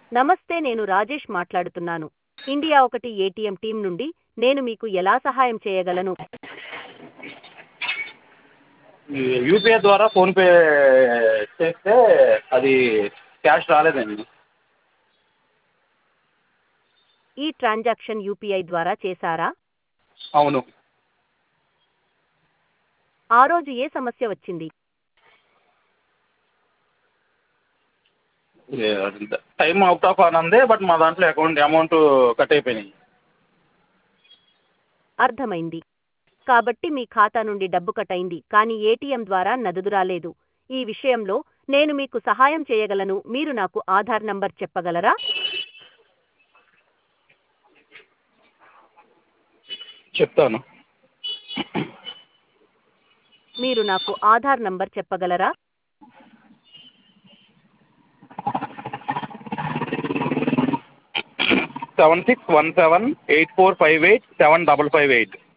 నమస్తే నేను రాజేష్ మాట్లాడుతున్నాను ఇండియా ఒకటి ఏటీఎం టీం నుండి నేను మీకు ఎలా సహాయం చేయగలను యూపీఐ ద్వారా ఫోన్పే చేస్తే అది క్యాష్ రాలేదండి ఈ ట్రాన్సాక్షన్ యూపీఐ ద్వారా చేశారా అవును ఆ రోజు ఏ సమస్య వచ్చింది టైం అవుట్ ఆఫ్ అని ఉంది బట్ మా దాంట్లో అకౌంట్ అమౌంట్ కట్ అయిపోయినాయి అర్థమైంది కాబట్టి మీ ఖాతా నుండి డబ్బు కట్ అయింది కానీ ఏటీఎం ద్వారా నగదు రాలేదు ఈ విషయంలో నేను మీకు సహాయం చేయగలను మీరు నాకు ఆధార్ నంబర్ చెప్పగలరా చెప్తాను మీరు నాకు ఆధార్ నంబర్ చెప్పగలరా seven six one seven eight four five eight seven double five eight